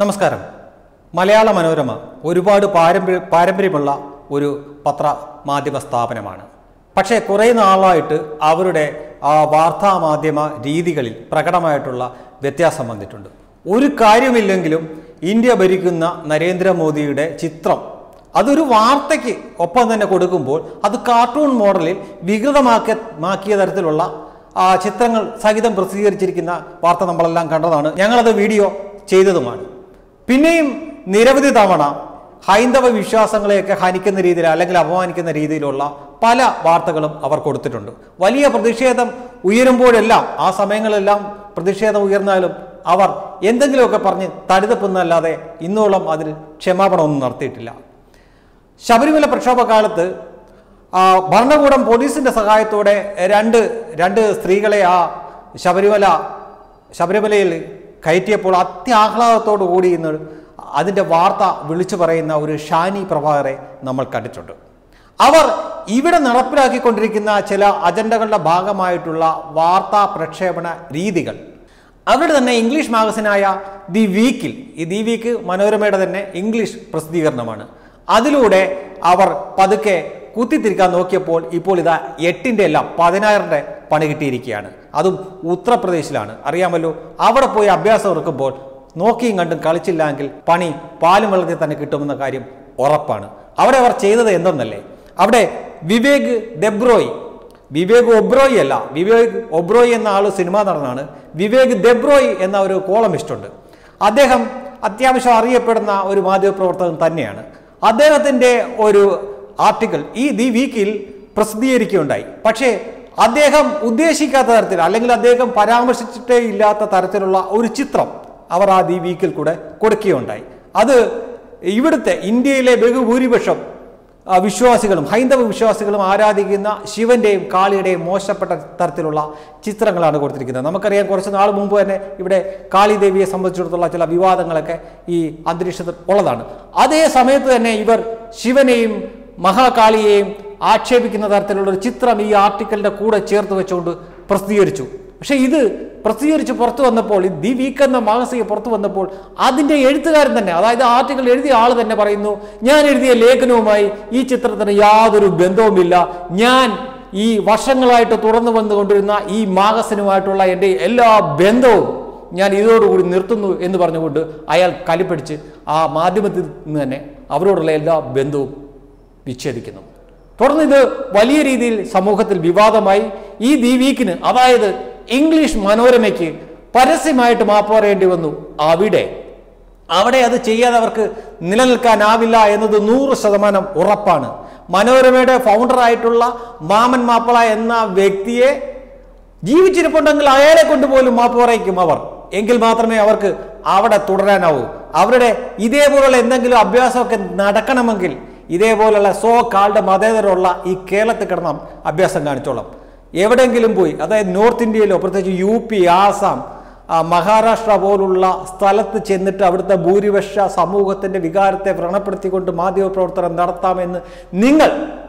നമസ്കാരം മലയാള മനോരമ ഒരുപാട് പാരമ്പര്യ പാരമ്പര്യമുള്ള ഒരു പത്ര മാധ്യമ സ്ഥാപനമാണ് പക്ഷേ കുറേ നാളായിട്ട് അവരുടെ ആ വാർത്താ മാധ്യമ രീതികളിൽ പ്രകടമായിട്ടുള്ള വ്യത്യാസം വന്നിട്ടുണ്ട് ഒരു കാര്യമില്ലെങ്കിലും ഇന്ത്യ ഭരിക്കുന്ന നരേന്ദ്രമോദിയുടെ ചിത്രം അതൊരു വാർത്തയ്ക്ക് ഒപ്പം തന്നെ കൊടുക്കുമ്പോൾ അത് കാർട്ടൂൺ മോഡലിൽ വികൃതമാക്കിയ മാക്കിയ തരത്തിലുള്ള ആ ചിത്രങ്ങൾ സഹിതം പ്രസിദ്ധീകരിച്ചിരിക്കുന്ന വാർത്ത നമ്മളെല്ലാം കണ്ടതാണ് ഞങ്ങളത് വീഡിയോ ചെയ്തതുമാണ് പിന്നെയും നിരവധി തവണ ഹൈന്ദവ വിശ്വാസങ്ങളെയൊക്കെ ഹനിക്കുന്ന രീതിയിൽ അല്ലെങ്കിൽ അപമാനിക്കുന്ന രീതിയിലുള്ള പല വാർത്തകളും അവർ കൊടുത്തിട്ടുണ്ട് വലിയ പ്രതിഷേധം ഉയരുമ്പോഴെല്ലാം ആ സമയങ്ങളെല്ലാം പ്രതിഷേധം ഉയർന്നാലും അവർ എന്തെങ്കിലുമൊക്കെ പറഞ്ഞ് തടിതപ്പുന്നല്ലാതെ ഇന്നോളം അതിന് ക്ഷമാപണമൊന്നും നടത്തിയിട്ടില്ല ശബരിമല പ്രക്ഷോഭകാലത്ത് ആ, ഭരണകൂടം പോലീസിന്റെ സഹായത്തോടെ രണ്ട് രണ്ട് സ്ത്രീകളെ ആ ശബരിമല ശബരിമലയിൽ കയറ്റിയപ്പോൾ അത്യാഹ്ലാദത്തോടു കൂടി ഇന്ന് അതിൻ്റെ വാർത്ത വിളിച്ചു പറയുന്ന ഒരു ഷാനി പ്രഭാകരെ നമ്മൾ കണ്ടിട്ടുണ്ട് അവർ ഇവിടെ നടപ്പിലാക്കിക്കൊണ്ടിരിക്കുന്ന ചില അജണ്ടകളുടെ ഭാഗമായിട്ടുള്ള വാർത്താ പ്രക്ഷേപണ രീതികൾ അവരുടെ തന്നെ ഇംഗ്ലീഷ് മാഗസിനായ ദി വീക്കിൽ ഈ ദി വീക്ക് മനോരമയുടെ തന്നെ ഇംഗ്ലീഷ് പ്രസിദ്ധീകരണമാണ് അതിലൂടെ അവർ പതുക്കെ കുത്തിത്തിരിക്കാൻ നോക്കിയപ്പോൾ ഇപ്പോൾ ഇതാ എട്ടിൻ്റെ അല്ല പതിനായിരൻ്റെ പണി കിട്ടിയിരിക്കുകയാണ് അതും ഉത്തർപ്രദേശിലാണ് അറിയാമല്ലോ അവിടെ പോയി അഭ്യാസം ഇറക്കുമ്പോൾ നോക്കിയും കണ്ടും കളിച്ചില്ലെങ്കിൽ പണി പാലും വെള്ളത്തിൽ തന്നെ കിട്ടുമെന്ന കാര്യം ഉറപ്പാണ് അവിടെ അവർ ചെയ്തത് എന്തെന്നല്ലേ അവിടെ വിവേക് ദെബ്രോയ് വിവേക് ഒബ്രോയ് അല്ല വിവേക് ഒബ്രോയ് എന്ന ആൾ സിനിമാ നടനാണ് വിവേക് ദെബ്രോയ് എന്ന ഒരു കോളമിസ്റ്റ് ഉണ്ട് അദ്ദേഹം അത്യാവശ്യം അറിയപ്പെടുന്ന ഒരു മാധ്യമപ്രവർത്തകൻ തന്നെയാണ് അദ്ദേഹത്തിൻ്റെ ഒരു ആർട്ടിക്കിൾ ഈ ദി വീക്കിൽ പ്രസിദ്ധീകരിക്കുകയുണ്ടായി പക്ഷേ അദ്ദേഹം ഉദ്ദേശിക്കാത്ത തരത്തിൽ അല്ലെങ്കിൽ അദ്ദേഹം പരാമർശിച്ചിട്ടേ ഇല്ലാത്ത തരത്തിലുള്ള ഒരു ചിത്രം അവർ ആ ദി വീക്കിൽ കൂടെ കൊടുക്കുകയുണ്ടായി അത് ഇവിടുത്തെ ഇന്ത്യയിലെ ബഹുഭൂരിപക്ഷം ആ, വിശ്വാസികളും ഹൈന്ദവ വിശ്വാസികളും ആരാധിക്കുന്ന ശിവന്റെയും കാളിയുടെയും മോശപ്പെട്ട തരത്തിലുള്ള ചിത്രങ്ങളാണ് കൊടുത്തിരിക്കുന്നത് നമുക്കറിയാം കുറച്ച് നാൾ മുമ്പ് തന്നെ ഇവിടെ കാളി ദേവിയെ സംബന്ധിച്ചിടത്തോളം ചില വിവാദങ്ങളൊക്കെ ഈ അന്തരീക്ഷത്തിൽ ഉള്ളതാണ് അതേ സമയത്ത് തന്നെ ഇവർ ശിവനെയും മഹാകാളിയെയും ആക്ഷേപിക്കുന്ന തരത്തിലുള്ള ഒരു ചിത്രം ഈ ആർട്ടിക്കലിന്റെ കൂടെ ചേർത്ത് വെച്ചുകൊണ്ട് പ്രസിദ്ധീകരിച്ചു പക്ഷേ ഇത് പ്രസിദ്ധീകരിച്ച് പുറത്തു വന്നപ്പോൾ ഈ ദി വീക്ക് എന്ന മാഗസിക പുറത്തു വന്നപ്പോൾ അതിന്റെ എഴുത്തുകാരൻ തന്നെ അതായത് ആർട്ടിക്കിൾ എഴുതിയ ആൾ തന്നെ പറയുന്നു ഞാൻ എഴുതിയ ലേഖനവുമായി ഈ ചിത്രത്തിന് യാതൊരു ബന്ധവുമില്ല ഞാൻ ഈ വർഷങ്ങളായിട്ട് തുറന്നു വന്നുകൊണ്ടിരുന്ന ഈ മാഗസിനുമായിട്ടുള്ള എൻ്റെ എല്ലാ ബന്ധവും ഞാൻ ഇതോടുകൂടി നിർത്തുന്നു എന്ന് പറഞ്ഞുകൊണ്ട് അയാൾ കലിപ്പിടിച്ച് ആ മാധ്യമത്തിൽ നിന്ന് തന്നെ അവരോടുള്ള എല്ലാ ബന്ധവും വിച്ഛേദിക്കുന്നു തുടർന്ന് ഇത് വലിയ രീതിയിൽ സമൂഹത്തിൽ വിവാദമായി ഈ ദി വീക്കിന് അതായത് ഇംഗ്ലീഷ് മനോരമയ്ക്ക് പരസ്യമായിട്ട് മാപ്പ് പറയേണ്ടി വന്നു അവിടെ അവിടെ അത് ചെയ്യാതെ അവർക്ക് നിലനിൽക്കാനാവില്ല എന്നത് നൂറ് ശതമാനം ഉറപ്പാണ് മനോരമയുടെ ഫൗണ്ടറായിട്ടുള്ള മാമൻ മാപ്പിള എന്ന വ്യക്തിയെ ജീവിച്ചിരിപ്പുണ്ടെങ്കിൽ അയാളെ കൊണ്ടുപോലും മാപ്പ് പറയിക്കും അവർ എങ്കിൽ മാത്രമേ അവർക്ക് അവിടെ തുടരാനാവൂ അവരുടെ ഇതേപോലുള്ള എന്തെങ്കിലും അഭ്യാസമൊക്കെ നടക്കണമെങ്കിൽ ഇതേപോലുള്ള സോ കാളുടെ മതേതരമുള്ള ഈ കേരളത്തിൽ കിടന്ന അഭ്യാസം കാണിച്ചോളാം എവിടെയെങ്കിലും പോയി അതായത് നോർത്ത് ഇന്ത്യയിലോ പ്രത്യേകിച്ച് യു പി ആസാം ആ, മഹാരാഷ്ട്ര പോലുള്ള സ്ഥലത്ത് ചെന്നിട്ട് അവിടുത്തെ ഭൂരിപക്ഷ സമൂഹത്തിന്റെ വികാരത്തെ വ്രണപ്പെടുത്തിക്കൊണ്ട് മാധ്യമപ്രവർത്തനം നടത്താമെന്ന് നിങ്ങൾ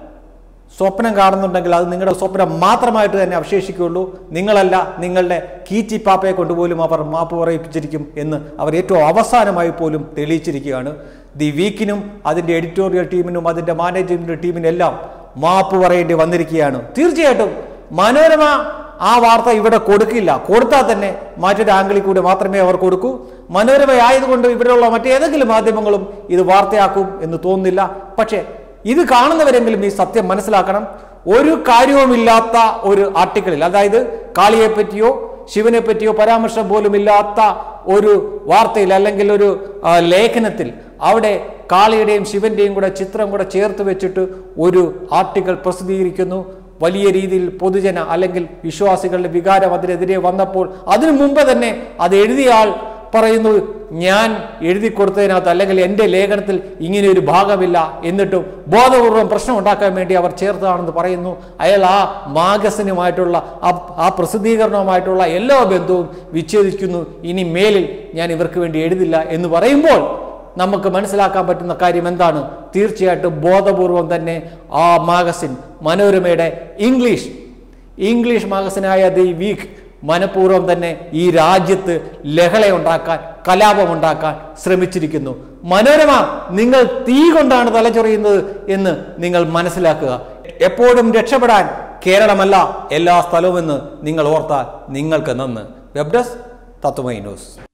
സ്വപ്നം കാണുന്നുണ്ടെങ്കിൽ അത് നിങ്ങളുടെ സ്വപ്നം മാത്രമായിട്ട് തന്നെ അവശേഷിക്കുകയുള്ളൂ നിങ്ങളല്ല നിങ്ങളുടെ കീച്ചി പാപ്പയെ കൊണ്ടുപോലും അവർ മാപ്പ് പറയിപ്പിച്ചിരിക്കും എന്ന് അവർ ഏറ്റവും അവസാനമായി പോലും തെളിയിച്ചിരിക്കുകയാണ് ദി വീക്കിനും അതിൻ്റെ എഡിറ്റോറിയൽ ടീമിനും അതിൻ്റെ മാനേജ്മെന്റ് ടീമിനും എല്ലാം മാപ്പ് പറയേണ്ടി വന്നിരിക്കുകയാണ് തീർച്ചയായിട്ടും മനോരമ ആ വാർത്ത ഇവിടെ കൊടുക്കില്ല കൊടുത്താൽ തന്നെ മറ്റൊരു ആംഗിളിൽ കൂടി മാത്രമേ അവർ കൊടുക്കൂ മനോരമ ആയതുകൊണ്ട് ഇവിടെയുള്ള മറ്റേതെങ്കിലും മാധ്യമങ്ങളും ഇത് വാർത്തയാക്കും എന്ന് തോന്നുന്നില്ല പക്ഷേ ഇത് കാണുന്നവരെങ്കിലും ഈ സത്യം മനസ്സിലാക്കണം ഒരു കാര്യവുമില്ലാത്ത ഒരു ആർട്ടിക്കിളിൽ അതായത് കാളിയെ പറ്റിയോ ശിവനെ പറ്റിയോ പരാമർശം പോലും ഇല്ലാത്ത ഒരു വാർത്തയിൽ അല്ലെങ്കിൽ ഒരു ആ, ലേഖനത്തിൽ അവിടെ കാളിയുടെയും ശിവന്റെയും കൂടെ ചിത്രം കൂടെ ചേർത്ത് വെച്ചിട്ട് ഒരു ആർട്ടിക്കിൾ പ്രസിദ്ധീകരിക്കുന്നു വലിയ രീതിയിൽ പൊതുജന അല്ലെങ്കിൽ വിശ്വാസികളുടെ വികാരം അതിനെതിരെ വന്നപ്പോൾ അതിനു മുമ്പ് തന്നെ അത് എഴുതിയ ആൾ പറയുന്നു ഞാൻ എഴുതി കൊടുത്തതിനകത്ത് അല്ലെങ്കിൽ എൻ്റെ ലേഖനത്തിൽ ഇങ്ങനെ ഒരു ഭാഗമില്ല എന്നിട്ടും ബോധപൂർവം പ്രശ്നം ഉണ്ടാക്കാൻ വേണ്ടി അവർ ചേർത്തതാണെന്ന് പറയുന്നു അയാൾ ആ മാഗസിനുമായിട്ടുള്ള ആ ആ പ്രസിദ്ധീകരണവുമായിട്ടുള്ള എല്ലാ ബന്ധവും വിച്ഛേദിക്കുന്നു ഇനി മേലിൽ ഞാൻ ഇവർക്ക് വേണ്ടി എഴുതില്ല എന്ന് പറയുമ്പോൾ നമുക്ക് മനസ്സിലാക്കാൻ പറ്റുന്ന കാര്യം എന്താണ് തീർച്ചയായിട്ടും ബോധപൂർവം തന്നെ ആ മാഗസിൻ മനോരമയുടെ ഇംഗ്ലീഷ് ഇംഗ്ലീഷ് മാഗസിനായ ദി വീക്ക് മനഃപൂർവ്വം തന്നെ ഈ രാജ്യത്ത് ലഹളയുണ്ടാക്കാൻ കലാപമുണ്ടാക്കാൻ ശ്രമിച്ചിരിക്കുന്നു മനോരമ നിങ്ങൾ തീ കൊണ്ടാണ് തലചൊറിയുന്നത് എന്ന് നിങ്ങൾ മനസ്സിലാക്കുക എപ്പോഴും രക്ഷപ്പെടാൻ കേരളമല്ല എല്ലാ സ്ഥലവുമെന്ന് നിങ്ങൾ ഓർത്താൽ നിങ്ങൾക്ക് നന്ന് വെബ് ഡെസ്ക് തത്വമൈ ന്യൂസ്